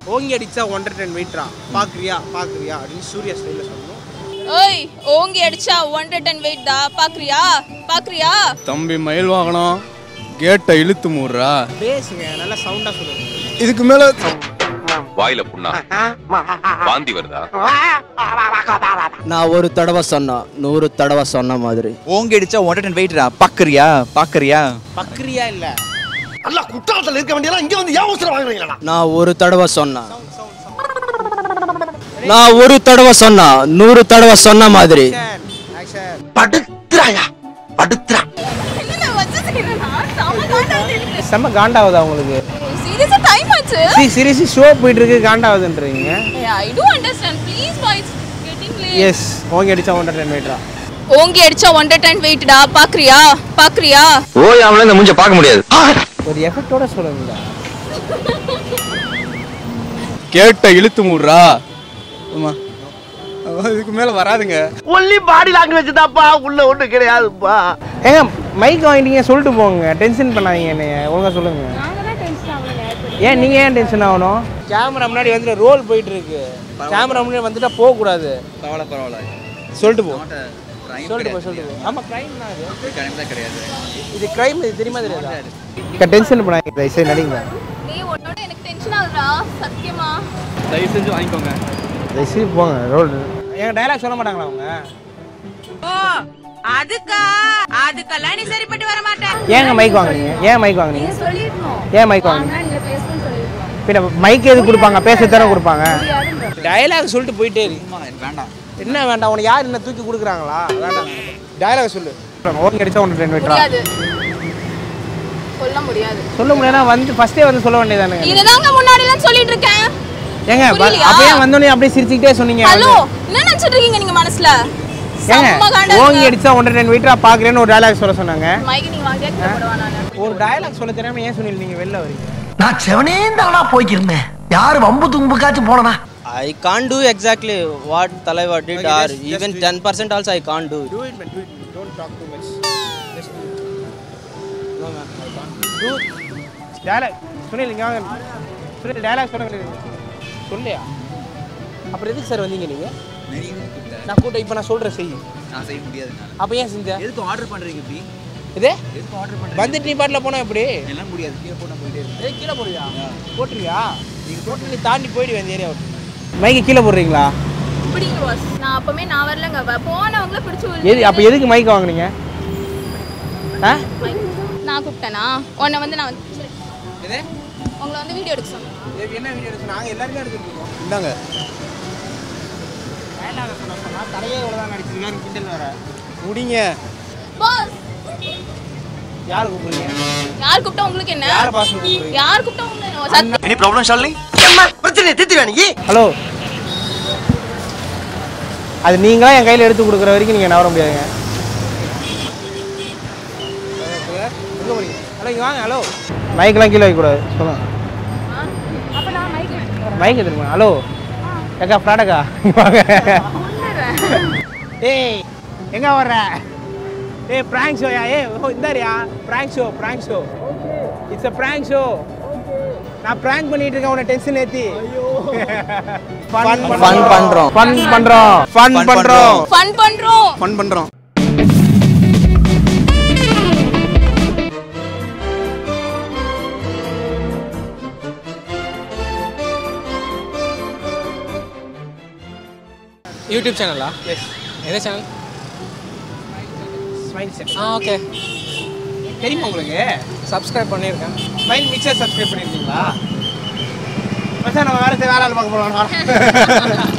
ஓங்கி அடிச்சா ஒன்றரை டன் வெயிட்ரா பாக்குறியா பாக்குறியா அப்படின்னு சூர்யா ஸ்டைல சொல்லணும் ஓய் ஓங்கி அடிச்சா ஒன்றரை டன் வெயிட் தா பாக்குறியா பாக்குறியா தம்பி மயில் வாகனம் கேட்டை இழுத்து மூடுறா பேசுங்க நல்லா சவுண்டா சொல்லுங்க இதுக்கு மேல வாயில புண்ணா வாந்தி வருதா நான் ஒரு தடவை சொன்னா நூறு தடவை சொன்ன மாதிரி ஓங்கி அடிச்சா ஒன்றரை டன் வெயிட்ரா பாக்குறியா பாக்குறியா பக்ரியா இல்ல நல்லா குற்றாலத்துல இருக்க வேண்டியலாம் இங்க வந்து ஏன் அவசரம் வாங்குறீங்களா நான் ஒரு தடவை சொன்னா நான் ஒரு தடவை சொன்னா நூறு தடவை சொன்ன மாதிரி ஆக்ஷன் படுத்துறாயா படுத்துறா என்ன வச்சு செய்யறனா சாம காண்டாவது எனக்கு செம்ம காண்டாவுதா உங்களுக்கு சீரியஸா டைம் ஆச்சு சி சீரியஸி ஷோ போயிட்டு இருக்கு காண்டாவுதுன்றீங்க I do understand please boys getting late yes ஓங்கி அடிச்சா ஒன்றரை டன் வெயிட்ரா ஓங்கி அடிச்சா ஒன்றரை டன் வெயிட்டா பாக்குறியா பாக்குறியா ஓய் அவங்கள இந்த மூஞ்ச பார்க்க முடியாது ஒரு எஃபெக்டோட சொல்லுங்க கேட்டை இழுத்து மூடுறா ஆமா இதுக்கு மேல வராதுங்க ஒன்லி பாடி லாங்குவேஜ் தான்ப்பா உள்ள ஒண்ணு கிடையாதுப்பா ஏங்க மைக் வாங்கிட்டீங்க சொல்லிட்டு போங்க டென்ஷன் பண்ணாதீங்க என்னைய ஒழுங்கா சொல்லுங்க ஏன் நீங்க ஏன் டென்ஷன் ஆகணும் கேமரா முன்னாடி வந்துட்டு ரோல் போயிட்டு இருக்கு கேமரா முன்னாடி வந்துட்டா போக கூடாது பரவாயில்ல பரவாயில்ல சொல்லிட்டு போ சொல்லிட்டு போ சொல்லிட்டு போ ஆமா கிரைம் தான் இது கிடையாது இது கிரைம் இது தெரியுமா தெரியாதா டென்ஷன் பண்ணாதீங்க தயவு செய்து நடிங்க நீ உன்னோட எனக்கு டென்ஷன் ஆகுதா சத்தியமா தயவு செஞ்சு வாங்கிக்கோங்க தயவு செய்து போங்க ரோல் ஏங்க டயலாக் சொல்ல மாட்டாங்களா அவங்க அதுக்கா அதுக்கெல்லாம் நீ சரிப்பட்டு வர மாட்டேன் ஏங்க மைக் வாங்குனீங்க ஏன் மைக் வாங்குனீங்க ஏன் மைக் வாங்குனீங்க பின்ன மைக் எது கொடுப்பாங்க பேச தானே கொடுப்பாங்க டயலாக் சொல்லிட்டு போயிட்டே இருக்கு வேண்டாம் என்ன வேண்டாம் உனக்கு யார் என்ன தூக்கி கொடுக்குறாங்களா வேண்டாம் டயலாக் சொல்லு ஓகே அடிச்சா ஒன்று ரெண்டு விட்டுறா முடியாது சொல்ல முடியாது சொல்ல முடியாதுன்னா வந்து ஃபர்ஸ்டே வந்து சொல்ல வேண்டியதானுங்க இதுதாங்க முன்னாடி எல்லாம் சொல்லிட்டு இருக்கேன் ஏங்க வ- புரியலையா? அப்பயே வந்தோடனே அப்படியே சிரிச்சுக்கிட்டே சொன்னீங்க ஹலோ என்ன நினைச்சிட்டு இருக்கீங்க நீங்க மனசுல ஏங்க செம்ம காண்டா ஓங்கி இருக்கு. அடிச்சா ஒன்றரை ரெண்டு வீட்டரா பாக்குறேன்னு ஒரு டயலாக் சொல்ல சொன்னாங்க மைக் நீங்க வாங்கியா கீழே போடுவா நானு ஒரு டயலாக் சொல்ல தெரியாம ஏன் சொன்னீங்க நீங்க வெளில வரீங்க நான் செவனே தானா போய்க்கிருந்தேன் யாரு வம்பு தும்புக்காச்சும் போனனா I can do exactly what தலைவா did or even ten percent also I can do Do it, man. Do it. Don't talk too much. Just do it. No, man. I can't. Do it. Dialogue. Sunil இங்க வாங்க Sunil dialogue சொல்ல வேண்டியது சொல்லையா அப்புறம் எதுக்கு sir வந்தீங்க நீங்க நான் கூட்டம் இப்போ நான் சொல்கிறேன் செய் நான் செய்ய முடியாது அப்போ ஏன் செஞ்சேன் எதுக்கு ஆர்டர் பண்றீங்க இப்படி இது எதுக்கு ஆர்டர் பண்றீங்க வந்துட்டு நீ பாட்டில் போனால் எப்படி எல்லாம் முடியாது கீழே போனா போயிட்டே இருக்கு ஏய் கீழே போடுவியா போட்டுருவியா நீங்கள் போட்டு நீ தாண்டி போயிடுவேன் இந்த ஏரியா மைக்கு கீழே போடுறீங்களா பிடிங்க பாஸ் நான் அப்பமே நான் வரலங்க வ- போனவங்கள பிடிச்சு உள்ள எது அப்போ எதுக்கு மைக் வாங்குனீங்க ஆ mic. நான் கூப்பிட்டேனா உன்னை வந்து நான் வந்து எது உங்களை வந்து வீடியோ எடுக்க சொன்னேன் என்ன வீடியோ எடுத்து நாங்கள் எல்லாருமே எடுத்துட்டு இருக்கோம் இந்தாங்க டயலாக சொன்ன சொன்னா தலையே இவ்வளோ தான் நடிச்சிருக்காரு கிண்டல் வேற முடிங்க பாஸ் யார் கூப்பிடுறீங்க யார் கூப்பிட்டா உங்களுக்கு என்ன யார் பாஸ் கூப்பிடுறீங்க யார் கூப்பிட்டா உங்களுக்கு என்ன சத்தியம் எனி ப்ராப்ளம் ஷாலினி பிரச்சனை தீர்த்து வேணுங்க ஹலோ அது நீங்களா என் கையில் எடுத்து கொடுக்குற வரைக்கும் நீங்கள் நவர முடியாதுங்க எங்க போறீங்க ஹலோ இங்கே வாங்க ஹலோ மைக்கெலாம் கீழே வைக்கக்கூடாது சொல்லுங்க அப்ப நான் மைக் மைக் எடுத்துருங்க ஹலோ ஏக்கா ஃப்ராடக்கா இங்க வாங்க டேய் எங்க வர்ற ஏய் பிராங்க் ஷோயா ஏய் ஓ இந்தாரியா prank show prank show it's a prank show நான் பிராங்க் பண்ணிட்டு இருக்கேன் உன்னை டென்ஷன் ஏத்தி ஃபன் Fun பண்றோம். ஃபன் பண்றோம் ஃபன் பண்றோம் ஃபன் பண்றோம் ஃபன் பண்றோம் யூடியூப் சேனலா எஸ் எந்த சேனல் ஸ்மைல் செட் ஆ ஓகே தெரியுமா உங்களுக்கு சப்ஸ்கிரைப் பண்ணியிருக்கேன் ஸ்மைல் மிக்சர் சப்ஸ்கிரைப் பண்ணிருக்கீங்களா மச்சான் நம்ம வேற வேற ஆள் பார்க்க போறோம்